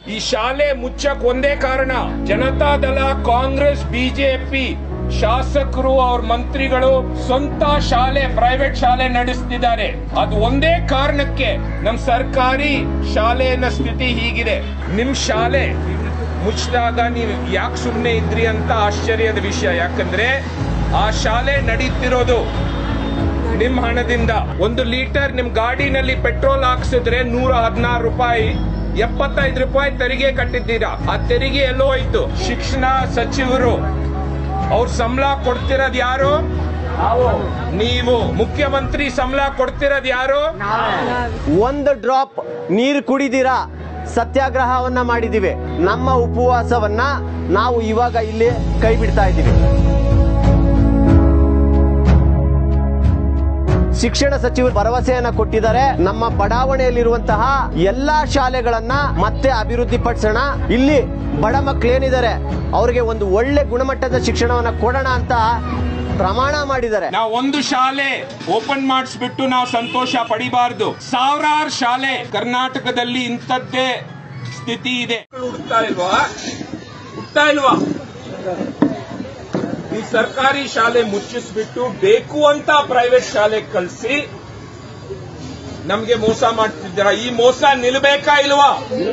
ಈ ಶಾಲೆ ಮುಚ್ಚಕ್ ಒಂದೇ ಕಾರಣ ಜನತಾದಳ ಕಾಂಗ್ರೆಸ್ ಬಿಜೆಪಿ ಶಾಸಕರು ಅವ್ರ ಮಂತ್ರಿಗಳು ಸ್ವಂತ ಶಾಲೆ ಪ್ರೈವೇಟ್ ಶಾಲೆ ನಡೆಸ್ತಿದ್ದಾರೆ ಅದು ಒಂದೇ ಕಾರಣಕ್ಕೆ ನಮ್ ಸರ್ಕಾರಿ ಶಾಲೆಯ ಸ್ಥಿತಿ ಹೀಗಿದೆ ನಿಮ್ ಶಾಲೆ ಮುಚ್ಚಿದಾಗ ನೀವು ಯಾಕೆ ಸುಮ್ಮನೆ ಇದ್ರಿ ಅಂತ ಆಶ್ಚರ್ಯದ ವಿಷಯ ಯಾಕಂದ್ರೆ ಆ ಶಾಲೆ ನಡೀತಿರೋದು ನಿಮ್ ಹಣದಿಂದ ಒಂದು ಲೀಟರ್ ನಿಮ್ ಗಾಡಿನಲ್ಲಿ ಪೆಟ್ರೋಲ್ ಹಾಕ್ಸಿದ್ರೆ ನೂರ ಹದಿನಾರು ರೂಪಾಯಿ ಎಪ್ಪತ್ತೈದು ರೂಪಾಯಿ ತೆರಿಗೆ ಕಟ್ಟಿದ್ದೀರಾ ಆ ತೆರಿಗೆ ಎಲ್ಲೋ ಹೋಯ್ತು ಶಿಕ್ಷಣ ಸಚಿವರು ಅವ್ರ ಸಂಬಳ ಕೊಡ್ತಿರೋದ್ ಯಾರು ನೀವು ಮುಖ್ಯಮಂತ್ರಿ ಸಂಬಳ ಕೊಡ್ತಿರೋದ್ ಯಾರು ಒಂದು ಡ್ರಾಪ್ ನೀರು ಕುಡಿದಿರಾ ಸತ್ಯಾಗ್ರಹವನ್ನ ಮಾಡಿದಿವಿ ನಮ್ಮ ಉಪವಾಸವನ್ನ ನಾವು ಇವಾಗ ಇಲ್ಲಿ ಕೈ ಬಿಡ್ತಾ ಇದ್ದೀವಿ ಶಿಕ್ಷಣ ಸಚಿವರು ಭರವಸೆಯನ್ನ ಕೊಟ್ಟಿದ್ದಾರೆ ನಮ್ಮ ಬಡಾವಣೆಯಲ್ಲಿರುವಂತಹ ಎಲ್ಲಾ ಶಾಲೆಗಳನ್ನ ಮತ್ತೆ ಅಭಿವೃದ್ಧಿ ಪಡಿಸೋಣ ಇಲ್ಲಿ ಬಡ ಮಕ್ಕಳೇನಿದ್ದಾರೆ ಅವರಿಗೆ ಒಂದು ಒಳ್ಳೆ ಗುಣಮಟ್ಟದ ಶಿಕ್ಷಣವನ್ನ ಕೊಡೋಣ ಅಂತ ಪ್ರಮಾಣ ಮಾಡಿದ್ದಾರೆ ನಾವು ಒಂದು ಶಾಲೆ ಓಪನ್ ಮಾಡಿಸ್ಬಿಟ್ಟು ನಾವು ಸಂತೋಷ ಪಡಿಬಾರ್ದು ಸಾವಿರಾರು ಶಾಲೆ ಕರ್ನಾಟಕದಲ್ಲಿ ಇಂಥದ್ದೇ ಸ್ಥಿತಿ ಇದೆ ಹುಡ್ತಾ ಇಲ್ವಾ ಹುಡ್ತಾ ಇಲ್ವಾ ಈ ಸರ್ಕಾರಿ ಶಾಲೆ ಮುಚ್ಚಿಸ್ಬಿಟ್ಟು ಬೇಕು ಅಂತ ಪ್ರೈವೇಟ್ ಶಾಲೆ ಕಳಿಸಿ ನಮ್ಗೆ ಮೋಸ ಮಾಡ್ತಿದ್ದೀರಾ ಈ ಮೋಸ ನಿಲ್ಬೇಕಾ ಇಲ್ವಾ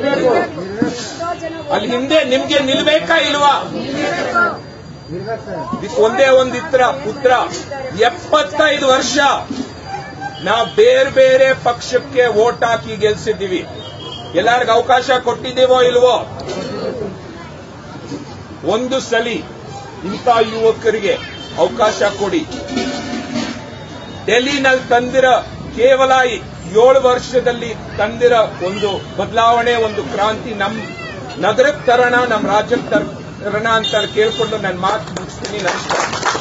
ಅಲ್ಲಿ ಹಿಂದೆ ನಿಮ್ಗೆ ನಿಲ್ಬೇಕಾ ಇಲ್ವಾ ಇದಕ್ಕೆ ಒಂದೇ ಒಂದಿತ್ರ ಪುತ್ರ ಎಪ್ಪತ್ತೈದು ವರ್ಷ ನಾವು ಬೇರೆ ಬೇರೆ ಪಕ್ಷಕ್ಕೆ ವೋಟ್ ಹಾಕಿ ಗೆಲ್ಸಿದ್ದೀವಿ ಎಲ್ಲರಿಗೂ ಅವಕಾಶ ಕೊಟ್ಟಿದ್ದೀವೋ ಇಲ್ವೋ ಒಂದು ಸಲಿ ಇಂಥ ಯುವಕರಿಗೆ ಅವಕಾಶ ಕೊಡಿ ಡೆಲ್ಲಿನಲ್ಲಿ ತಂದಿರ ಕೇವಲ ಈ ಏಳು ವರ್ಷದಲ್ಲಿ ತಂದಿರ ಒಂದು ಬದಲಾವಣೆ ಒಂದು ಕ್ರಾಂತಿ ನಮ್ ನಗರಕ್ಕೆ ತರೋಣ ನಮ್ಮ ರಾಜ್ಯಕ್ಕೆ ತರೋಣ ಅಂತ ಕೇಳ್ಕೊಂಡು ನನ್ನ ಮಾತು ಮುಗಿಸ್ತೀನಿ ನಮಸ್ಕಾರ